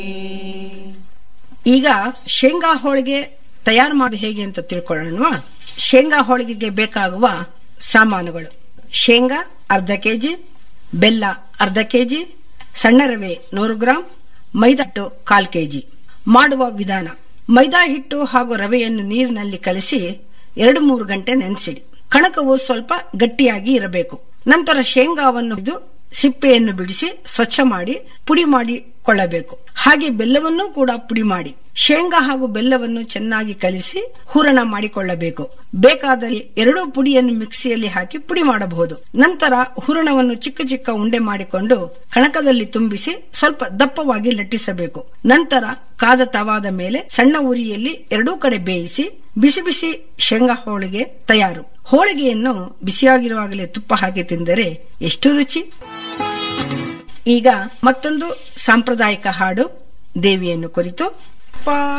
ಈಗ ಶೇಂಗಾ ಹೋಳಿಗೆ ತಯಾರು ಮಾಡೋದು ಹೇಗೆ ಅಂತ ತಿಳ್ಕೊಳ್ಳೋಣವಾ ಶೇಂಗಾ ಹೋಳಿಗೆಗೆ ಬೇಕಾಗುವ ಸಾಮಾನುಗಳು ಶೇಂಗಾ ಅರ್ಧ ಕೆಜಿ ಬೆಲ್ಲ ಅರ್ಧ ಕೆಜಿ ಸಣ್ಣ ರವೆ ನೂರು ಗ್ರಾಂ ಮೈದಾ ಹಿಟ್ಟು ಕಾಲ್ ಕೆಜಿ ಮಾಡುವ ವಿಧಾನ ಮೈದಾ ಹಿಟ್ಟು ಹಾಗೂ ರವೆಯನ್ನು ನೀರಿನಲ್ಲಿ ಕಲಸಿ ಎರಡು ಮೂರು ಗಂಟೆ ನೆನೆಸಿಡಿ ಕಣಕವು ಸ್ವಲ್ಪ ಗಟ್ಟಿಯಾಗಿ ಇರಬೇಕು ನಂತರ ಶೇಂಗಾವನ್ನು ಇದು ಸಿಪ್ಪೆಯನ್ನು ಬಿಡಿಸಿ ಸ್ವಚ್ಛ ಮಾಡಿ ಪುಡಿ ಮಾಡಿಕೊಳ್ಳಬೇಕು ಹಾಗೆ ಬೆಲ್ಲವನ್ನೂ ಕೂಡ ಪುಡಿ ಮಾಡಿ ಶೇಂಗಾ ಹಾಗೂ ಬೆಲ್ಲವನ್ನು ಚೆನ್ನಾಗಿ ಕಲಿಸಿ ಹೂರಣ ಮಾಡಿಕೊಳ್ಳಬೇಕು ಬೇಕಾದರೆ ಎರಡೂ ಪುಡಿಯನ್ನು ಮಿಕ್ಸಿಯಲ್ಲಿ ಹಾಕಿ ಪುಡಿ ಮಾಡಬಹುದು ನಂತರ ಹೂರಣವನ್ನು ಚಿಕ್ಕ ಚಿಕ್ಕ ಉಂಡೆ ಮಾಡಿಕೊಂಡು ಕಣಕದಲ್ಲಿ ತುಂಬಿಸಿ ಸ್ವಲ್ಪ ದಪ್ಪವಾಗಿ ಲಟ್ಟಿಸಬೇಕು ನಂತರ ಕಾದ ತವಾದ ಮೇಲೆ ಸಣ್ಣ ಉರಿಯಲ್ಲಿ ಎರಡೂ ಕಡೆ ಬೇಯಿಸಿ ಬಿಸಿ ಬಿಸಿ ಶೇಂಗಾ ಹೋಳಿಗೆ ತಯಾರು ಹೋಳಿಗೆಯನ್ನು ಬಿಸಿಯಾಗಿರುವಾಗಲೇ ತುಪ್ಪ ಹಾಕಿ ತಿಂದರೆ ಎಷ್ಟು ರುಚಿ ಈಗ ಮತ್ತೊಂದು ಸಾಂಪ್ರದಾಯಿಕ ಹಾಡು ದೇವಿಯನ್ನು ಕುರಿತು ಪಾ